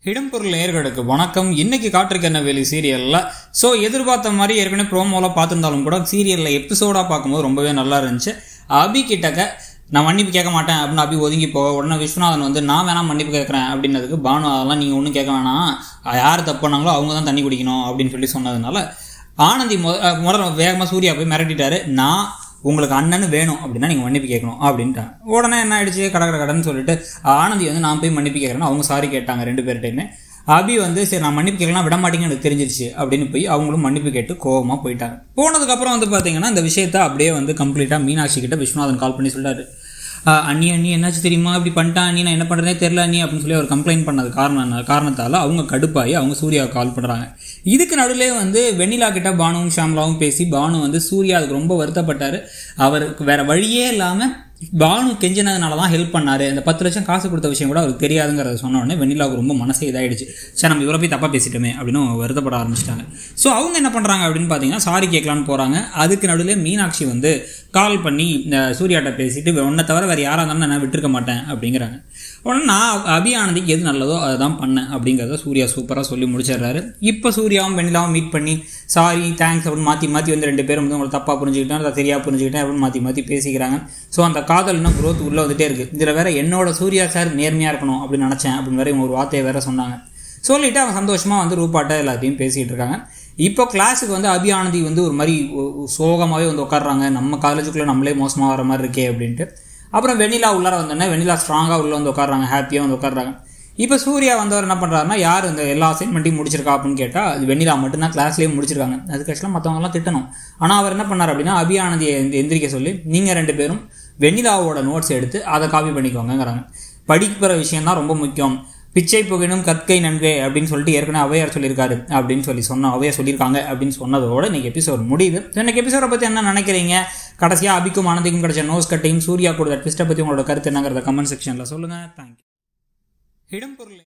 இடம்பொருள் நேர்களுக்கு வணக்கம் இன்னைக்கு காற்றுக்கு என்ன வேலி சீரியல்ல ஸோ எதிர்பார்த்த மாதிரி ஏற்கனவே ப்ரோமோலாம் பார்த்துருந்தாலும் கூட சீரியலில் எபிசோடாக பார்க்கும்போது ரொம்பவே நல்லா இருந்துச்சு அபி கிட்டக்க நான் மன்னிப்பு கேட்க மாட்டேன் அப்படின்னு அபி ஒதுங்கி போக உடனே விஸ்வநாதன் வந்து நான் வேணாம் மன்னிப்பு கேட்குறேன் அப்படின்னதுக்கு பானு அதெல்லாம் நீங்கள் ஒன்றும் கேட்க வேணாம் யார் தப்பு பண்ணாங்களோ அவங்க தான் தண்ணி குடிக்கணும் அப்படின்னு சொல்லி சொன்னதுனால ஆனந்தி முத அஹ் முதல்ல வேகமாக சூர்யா போய் மிரட்டிட்டாரு நான் உங்களுக்கு அண்ணன் வேணும் அப்படின்னா நீங்கள் மன்னிப்பு கேட்கணும் அப்படின்ட்டாங்க உடனே என்ன ஆயிடுச்சு கட கட கடன்னு சொல்லிட்டு ஆனந்தி வந்து நான் போய் மன்னிப்பு கேட்குறேன்னு அவங்க சாரி கேட்டாங்க ரெண்டு பேர்கிட்டையுமே அபி வந்து சரி நான் மன்னிப்பு கேட்கலாம் விட மாட்டேங்கன்னு எனக்கு தெரிஞ்சிருச்சு அப்படின்னு போய் அவங்களும் மன்னிப்பு கேட்டு கோவமாக போயிட்டாங்க போனதுக்கப்புறம் வந்து பார்த்தீங்கன்னா இந்த விஷயத்த அப்படியே வந்து கம்ப்ளீட்டாக மீனாட்சி கிட்ட விஸ்வநாதன் கால் பண்ணி சொல்றாரு "ஆஹ், அண்ணி அண்ணி என்னாச்சு தெரியுமா இப்படி பண்ணிட்டான் அண்ணி நான் என்ன பண்ணுறதே தெரில அண்ணி அப்படின்னு சொல்லி அவர் கம்ப்ளைண்ட் பண்ணது காரணம் காரணத்தால் அவங்க கடுப்பாகி அவங்க சூர்யாவுக்கு கால் பண்ணுறாங்க இதுக்கு நடுவிலே வந்து வெண்ணிலா கிட்ட பானுவும் ஷாம்லாவும் பேசி பானு வந்து சூர்யா அதுக்கு ரொம்ப வருத்தப்பட்டார் அவருக்கு வேற வழியே இல்லாமல் பானு கெஞ்சினதுனால தான் ஹெல்ப் பண்ணாரு இந்த பத்து லட்சம் காசு கொடுத்த விஷயம் கூட அவருக்கு தெரியாதுங்கிறத சொன்ன உடனே வெண்ணிலாவுக்கு ரொம்ப மனசே இதாயிடுச்சு சரி நம்ம இவரை போய் தப்பாக பேசிட்டோமே அப்படின்னு வருத்தப்பட ஆரம்பிச்சிட்டாங்க ஸோ அவங்க என்ன பண்ணுறாங்க அப்படின்னு பார்த்தீங்கன்னா சாரி கேட்கலான்னு போகிறாங்க அதுக்கு நடுவில் மீனாட்சி வந்து கால் பண்ணி இந்த சூர்யாட்ட பேசிட்டு உன்னை தவிர வேறு யாராக இருந்தாலும் நான் விட்டுருக்க மாட்டேன் அப்படிங்கிறாங்க உடனே நான் அபி ஆனந்திக்கு எது நல்லதோ அதை தான் பண்ணேன் அப்படிங்கிறத சூர்யா சூப்பராக சொல்லி முடிச்சிடுறாரு இப்போ சூர்யாவும் வெண்ணிலாவும் மீட் பண்ணி சாரி தேங்க்ஸ் அப்படின்னு மாற்றி மாற்றி வந்து ரெண்டு பேரும் வந்து உங்களை தப்பாக புரிஞ்சுக்கிட்டேன் அதை சரியாக புரிஞ்சுக்கிட்டேன் அப்படின்னு மாற்றி மாற்றி பேசிக்கிறாங்க ஸோ அந்த காதல் இன்னும் growth உள்ளே வந்துட்டே இருக்குது இதில் வேற என்னோட சூர்யா சார் நேர்மையாக இருக்கணும் அப்படின்னு நினச்சேன் அப்படின்னு வேற இவங்க ஒரு வார்த்தையை வேற சொன்னாங்க சொல்லிட்டு அவங்க சந்தோஷமாக வந்து ரூபாட்ட எல்லாத்தையும் பேசிகிட்டு இருக்காங்க இப்போ கிளாஸுக்கு வந்து அபி ஆனந்தி வந்து ஒரு மாதிரி சோகமாகவே வந்து உட்காடுறாங்க நம்ம காலேஜுக்குள்ளே நம்மளே மோசமாக வர மாதிரி இருக்கே அப்படின்ட்டு அப்புறம் வெண்ணிலா உள்ளார வந்தோடனே வெண்ணிலா ஸ்ட்ராங்காக உள்ளே வந்து உட்காடுறாங்க ஹாப்பியாக வந்து உட்காடுறாங்க இப்போ சூர்யா வந்தவர் என்ன பண்ணுறாருன்னா யார் இந்த எல்லா அசைன்மெண்ட்டையும் முடிச்சிருக்கா அப்படின்னு கேட்டால் அது வெண்ணிலா மட்டும்தான் கிளாஸ்லேயே முடிச்சிருக்காங்க அதுக்கு ஆக்சுவலாக மற்றவங்கலாம் திட்டணும் ஆனால் அவர் என்ன பண்ணார் அப்படின்னா அபி ஆனந்தியை எந்த- எந்திரிக்க சொல்லி நீங்கள் ரெண்டு பேரும் வெண்ணிலாவோட நோட்ஸ் எடுத்து அதை காப்பி பண்ணிக்கோங்கங்கிறாங்க படிக்கிற விஷயம் தான் ரொம்ப முக்கியம் பிச்சை புகினும் கற்கை நன்கை அப்படின்னு சொல்லிட்டு ஏற்கனவே அவையார் சொல்லியிருக்காரு அப்படின்னு சொல்லி சொன்ன அவையார் சொல்லியிருக்காங்க அப்படின்னு சொன்னதோட இன்னைக்கு எபிசோட் முடியுது So, இன்னைக்கு எபிசோட பற்றி என்ன நினைக்கிறீங்க கடைசியாக அபிக்கும் ஆனந்திக்கும் கிடைச்ச நோஸ் கட்டையும் சூர்யா கொடுத்த ட்விஸ்ட்டை பற்றி உங்களோட கருத்து என்னங்கிறத கமெண்ட் செக்ஷனில் சொல்லுங்கள் தேங்க்யூ இடம்பொருள்